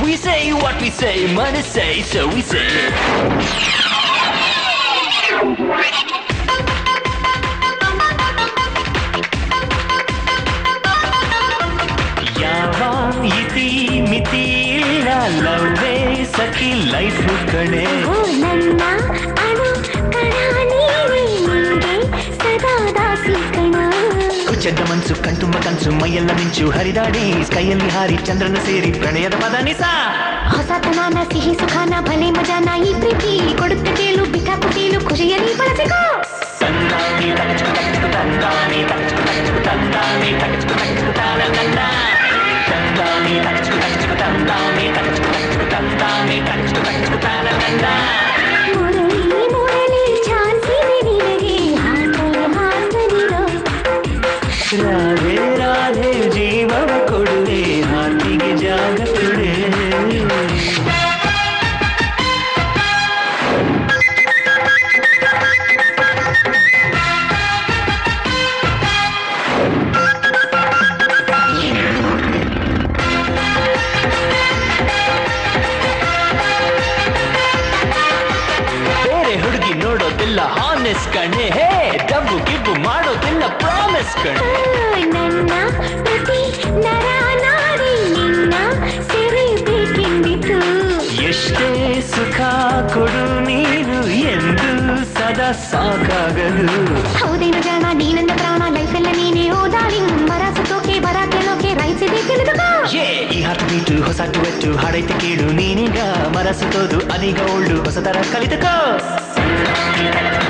We say what we say, money say, so we say. ಯಾವ ಇತಿ ಮಿತಿ ಇಲ್ಲ ಲವ್ವೇ ಸಖಿ ಲೈಫ್ ಕಣೆ ಓ ನನ್ನ ಅಣು ಕಣ ನೀನೇ ನಿಂಗೆ ಸದಾ ದಾಸಿ ಕಣ ಕುಚ್ಚದ್ದ ಮನ್ಸು ಕಣ್ತುಂಬ ಕನ್ಸು ಮೈಯೆಲ್ಲ ಮಿಂಚು ಹರಿದಾಡಿ ಸ್ಕೈಯಲ್ಲಿ ಹಾರಿ ಚಂದ್ರನ ಸೇರಿ ಪ್ರಣಯದ ಪದ ನಿಸ ಹೊಸತನಾನ ಸಿಹಿ ಸುಖಾನ ಭಲೆ ಮಜಾನ ಈ ಪ್ರೀತಿ ಕೊಡುತ್ತೆ ಕೇಳು ಬಿಟ್ಟಾಕು ಕೇಳು ಖುಷಿಯಲ್ಲಿ ಬಳಸಿಕೋ ತಂದಾನಿ ತಗಚುಕು ತಗಚುಕು ತಂದಾನಿ ತಗಚುಕು ತಗಚುಕು ತಂದಾನಿ ತಗಚುಕು ತಗಚುಕು ತಾನಂದ ತಂದಾನಿ ತಗಚುಕು ತಗಚುಕು ತಂದಾನಿ ತಗಚುಕು ತಗಚುಕು ತಂದಾನಿ ತಗಚುಕು ತಗಚುಕು ತಾನಂದ ಮುರಳಿ ಮುರಳಿ ಚಾನ್ಸಿ ನಿನಗೆ ಹಾಕಲು ಹಾಕಲಿರೋ ರಾಧೆ ರಾಧೆ ಜೀವವ ಕೊಡುವೆ ಹಾರ್ಟಿಗೆ ಜಾಗ ಕೊಡೆ ಬೇರೆ ಹುಡುಗಿ ನೋಡೋದಿಲ್ಲ ಹಾನೆಸ್ ಕಣೆ ಹೇ ಡಬ್ಬು ಗಿಬ್ಬು ಮಾಡೋದಿಲ್ಲ ಪ್ರಾಮಿಸ್ ಕಣೆ ನನ್ನ ಪ್ರತಿ ನರ ನಾಡಿ ನಿನ್ನ ಸೆರೆಬೇಕೆಂದಿತು ಎಷ್ಟೇ ಸುಖ ಕೊಡು ನೀನು ಎಂದು ಸದಾ ಸಾಕಾಗದು ಹೌದೇನು ಜಾಣ ನೀನಂದ ಪ್ರಾಣ ಲೈಫ್ ಎಲ್ಲ ನೀನೇ ಓ ಡಾರ್ಲಿಂಗ್ ಬರ ಸುತ್ತೋಕೆ ಬರ ಕೇಳೋಕೆ ರೈಸಿದೆ ತಿಳಿದುಕೋ ಏ ಈ ಹಾಟು ಬೀಟು ಹೊಸ ಡುವೆಟ್ಟು ಹಾಡೈತೆ ಕೇಳು ನೀನೀಗ ಮನಸ್ಸು ತೋದು ಅದೀಗ ಒಳ್ಳು ಹೊಸ ತರ ಕಲಿತುಕೋ